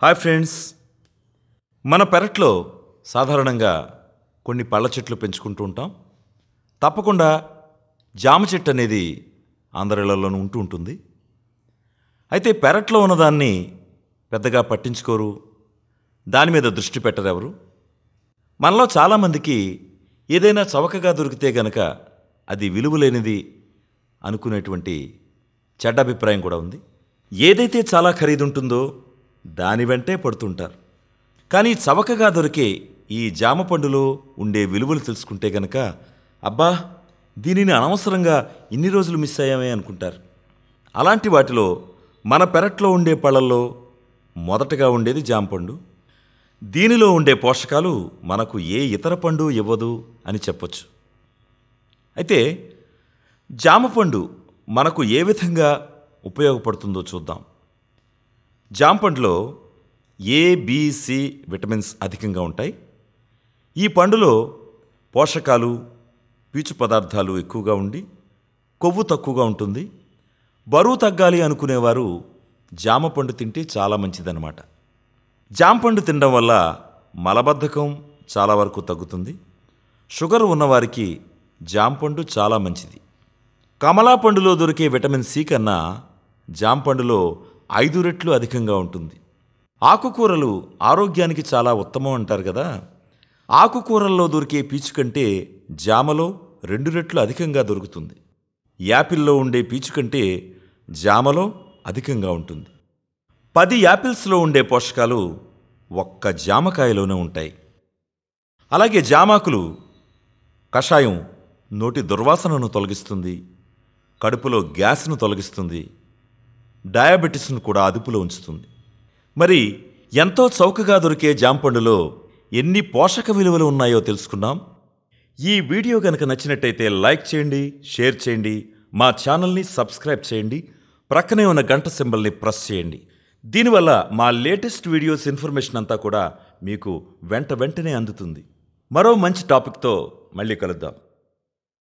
hi friends మన పెరట్లో సాధారణంగా కొన్ని పళ్ళ చెట్లు పెంచుకుంటూ ఉంటాం తప్పకుండా జామ చెట్టు అనేది అందరిళ్లలోనూ ఉంటూ ఉంటుంది అయితే పెరట్లో ఉన్నదాన్ని పెద్దగా పట్టించుకోరు దాని మీద దృష్టి పెట్టరు ఎవరు మనలో చాలామందికి ఏదైనా చవకగా దొరికితే గనక అది విలువలేనిది అనుకునేటువంటి చెడ్డ అభిప్రాయం కూడా ఉంది ఏదైతే చాలా ఖరీదు ఉంటుందో దాని వెంటే పడుతుంటారు కానీ చవకగా దొరికే ఈ జామ పండులో ఉండే విలువలు తెలుసుకుంటే గనక అబ్బా దీనిని అనవసరంగా ఇన్ని రోజులు మిస్ అయ్యామే అనుకుంటారు అలాంటి వాటిలో మన పెరట్లో ఉండే పళ్ళల్లో మొదటగా ఉండేది జామ పండు దీనిలో ఉండే పోషకాలు మనకు ఏ ఇతర పండు ఇవ్వదు అని చెప్పొచ్చు అయితే జామపండు మనకు ఏ విధంగా ఉపయోగపడుతుందో చూద్దాం జాంపండులో ఏ బిసి విటమిన్స్ అధికంగా ఉంటాయి ఈ పండులో పోషకాలు పీచు పదార్థాలు ఎక్కువగా ఉండి కొవ్వు తక్కువగా ఉంటుంది బరువు తగ్గాలి అనుకునేవారు జామ పండు తింటే చాలా మంచిదన్నమాట జాంపండు తినడం వల్ల మలబద్ధకం చాలా వరకు తగ్గుతుంది షుగర్ ఉన్నవారికి జాంపండు చాలా మంచిది కమలా పండులో దొరికే విటమిన్ సి కన్నా జాంపండులో ఐదు రెట్లు అధికంగా ఉంటుంది ఆకుకూరలు ఆరోగ్యానికి చాలా ఉత్తమం అంటారు కదా ఆకుకూరల్లో దొరికే పీచు కంటే జామలో రెండు రెట్లు అధికంగా దొరుకుతుంది యాపిల్లో ఉండే పీచు కంటే జామలో అధికంగా ఉంటుంది పది యాపిల్స్లో ఉండే పోషకాలు ఒక్క జామకాయలోనే ఉంటాయి అలాగే జామాకులు కషాయం నోటి దుర్వాసనను తొలగిస్తుంది కడుపులో గ్యాస్ను తొలగిస్తుంది డయాబెటిస్ను కూడా అదుపులో ఉంచుతుంది మరి ఎంతో చౌకగా దొరికే జాంపండులో ఎన్ని పోషక విలువలు ఉన్నాయో తెలుసుకున్నాం ఈ వీడియో కనుక నచ్చినట్టయితే లైక్ చేయండి షేర్ చేయండి మా ఛానల్ని సబ్స్క్రైబ్ చేయండి ప్రక్కనే ఉన్న గంట సింబల్ని ప్రెస్ చేయండి దీనివల్ల మా లేటెస్ట్ వీడియోస్ ఇన్ఫర్మేషన్ అంతా కూడా మీకు వెంట వెంటనే అందుతుంది మరో మంచి టాపిక్తో మళ్ళీ కలుద్దాం